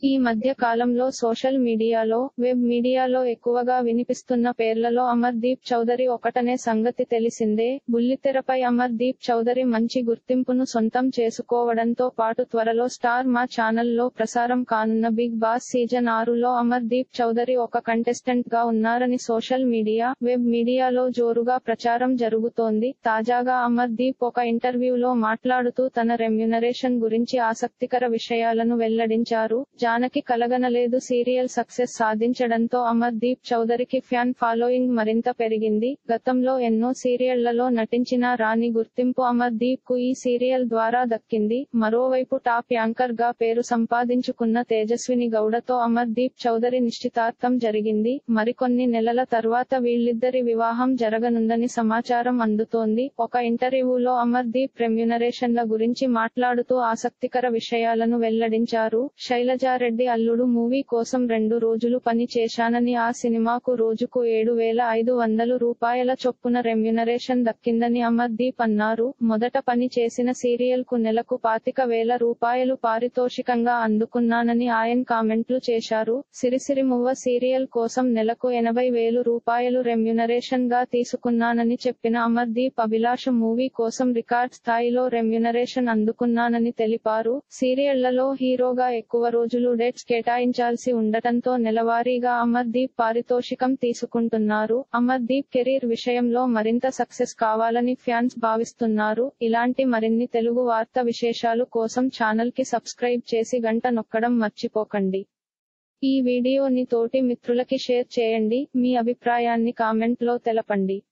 ఈ మధ్య కాలంలో సోషల్ మీడియాలో వెబ్ మీడియాలో ఎక్కువగా వినిపిస్తున్న పేర్లలో అమర్దీప్ చౌదరి ఒకటనే సంగతి తెలిసిందే బుల్లితెరపై అమర్దీప్ చౌదరి మంచి గుర్తింపును సొంతం చేసుకోవడంతో పాటు త్వరలో స్టార్ మా ఛానల్లో ప్రసారం కానున్న బిగ్ బాస్ సీజన్ ఆరులో అమర్దీప్ చౌదరి ఒక కంటెస్టెంట్ గా ఉన్నారని సోషల్ మీడియా వెబ్ మీడియాలో జోరుగా ప్రచారం జరుగుతోంది తాజాగా అమర్దీప్ ఒక ఇంటర్వ్యూలో మాట్లాడుతూ తన రెమ్యునరేషన్ గురించి ఆసక్తికర విషయాలను వెల్లడించారు జానకి కలగనలేదు సీరియల్ సక్సెస్ సాధించడంతో అమర్దీప్ చౌదరికి ఫ్యాన్ ఫాలోయింగ్ మరింత పెరిగింది గతంలో ఎన్నో సీరియళ్లలో నటించిన రాణి గుర్తింపు అమర్దీప్ కు ఈ సీరియల్ ద్వారా దక్కింది మరోవైపు టాప్ యాంకర్ గా పేరు సంపాదించుకున్న తేజస్విని గౌడతో అమర్దీప్ చౌదరి నిశ్చితార్థం జరిగింది మరికొన్ని నెలల తర్వాత వీళ్ళిద్దరి వివాహం జరగనుందని సమాచారం అందుతోంది ఒక ఇంటర్వ్యూలో అమర్దీప్ రెమ్యునరేషన్ల గురించి మాట్లాడుతూ ఆసక్తికర విషయాలను వెల్లడించారు శైలజారెడ్డి అల్లుడు మూవీ కోసం రెండు రోజులు పని చేశానని ఆ సినిమాకు రోజుకు ఏడు వేల ఐదు వందలు రూపాయల చొప్పున రెమ్యునరేషన్ దక్కిందని అమర్దీప్ అన్నారు మొదట పని చేసిన సీరియల్ కు నెలకు పాతిక వేల రూపాయలు పారితోషికంగా అందుకున్నానని ఆయన కామెంట్లు చేశారు సిరిసిరి మువ్వ సీరియల్ కోసం నెలకు ఎనభై వేలు రూపాయలు రెమ్యునరేషన్ గా తీసుకున్నానని చెప్పిన అమర్దీప్ అభిలాష మూవీ కోసం రికార్డ్ స్థాయిలో రెమ్యునరేషన్ అందుకున్నానని తెలిపారు సీరియళ్లలో హీరోగా ఎక్కువ రోజులు డేట్స్ కేటాయించాల్సి ఉండటంతో నెలవారీగా అమర్దీప్ పారితోషికం తీసుకుంటున్నారు అమర్దీప్ కెరీర్ విషయంలో మరింత సక్సెస్ కావాలని ఫ్యాన్స్ భావిస్తున్నారు ఇలాంటి మరిన్ని తెలుగు వార్త విశేషాలు కోసం ఛానల్ కి సబ్స్క్రైబ్ చేసి గంట నొక్కడం మర్చిపోకండి ఈ వీడియోని తోటి మిత్రులకి షేర్ చేయండి మీ అభిప్రాయాన్ని కామెంట్ లో తెలపండి